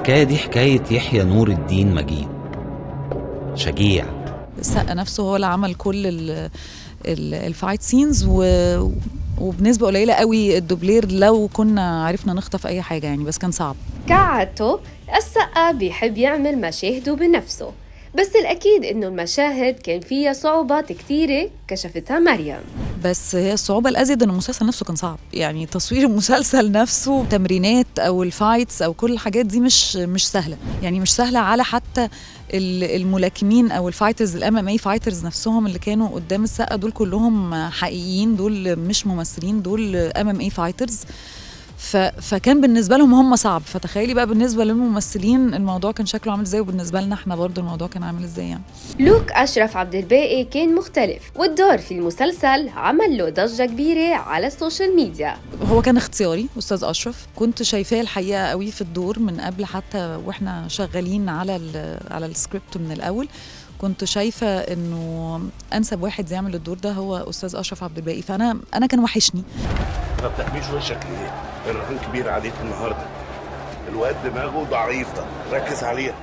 الحكاية دي حكاية يحيى نور الدين مجيد شجيع السقا نفسه هو اللي عمل كل ال ال الفايت سينز و وبنسبة قليلة قوي الدوبلير لو كنا عرفنا نخطف أي حاجة يعني بس كان صعب كعادته السقا بيحب يعمل مشاهده بنفسه بس الأكيد إنه المشاهد كان فيها صعوبات كتيرة كشفتها مريم بس هي الصعوبة الأزيد إن المسلسل نفسه كان صعب يعني تصوير المسلسل نفسه تمرينات أو الفايتس أو كل الحاجات دي مش مش سهلة يعني مش سهلة على حتى ال- الملاكمين أو الفايترز الام ام اي فايترز نفسهم اللي كانوا قدام السقا دول كلهم حقيقيين دول مش ممثلين دول ام ام اي فايترز ف... فكان بالنسبه لهم هم صعب فتخيلي بقى بالنسبه للممثلين الموضوع كان شكله عامل ازاي وبالنسبه لنا احنا برضو الموضوع كان عامل ازاي يعني لوك أشرف عبد الباقي كان مختلف والدور في المسلسل عمل له ضجة كبيرة على السوشيال ميديا هو كان اختياري استاذ اشرف كنت شايفاه الحقيقه قوي في الدور من قبل حتى واحنا شغالين على ال على السكريبت من الاول كنت شايفه انه انسب واحد يعمل الدور ده هو استاذ اشرف عبد الباقي فانا انا كان وحشني ما بتحميش وشك ليه؟ الرهان كبير عليك النهارده الواد دماغه ضعيفة ركز عليها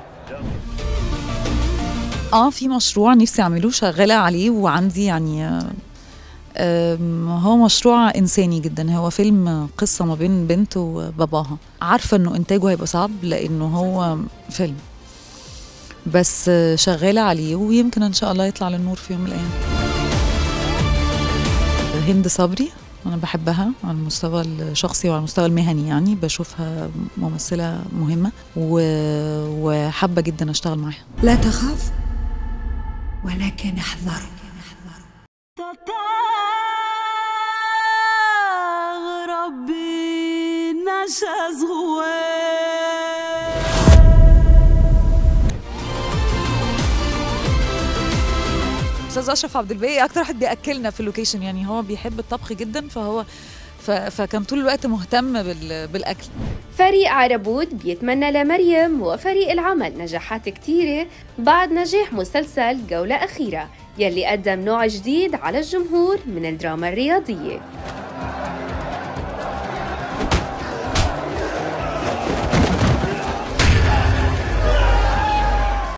اه في مشروع نفسي اعمله شغاله عليه وعندي يعني آم، هو مشروع انساني جدا هو فيلم قصه ما بين بنت وباباها عارفه انه انتاجه هيبقى صعب لانه هو فيلم بس شغاله عليه ويمكن ان شاء الله يطلع للنور في يوم من الايام هند صبري انا بحبها على المستوى الشخصي وعلى المستوى المهني يعني بشوفها ممثله مهمه و... وحابه جدا اشتغل معاها لا تخاف ولكن احذر ربي نشاز استاذ اشرف عبد الباقي اكتر واحد بياكلنا في اللوكيشن يعني هو بيحب الطبخ جدا فهو ف... فكان طول الوقت مهتم بال... بالاكل فريق عربود بيتمنى لمريم وفريق العمل نجاحات كتيرة بعد نجاح مسلسل جولة أخيرة يلي قدم نوع جديد على الجمهور من الدراما الرياضية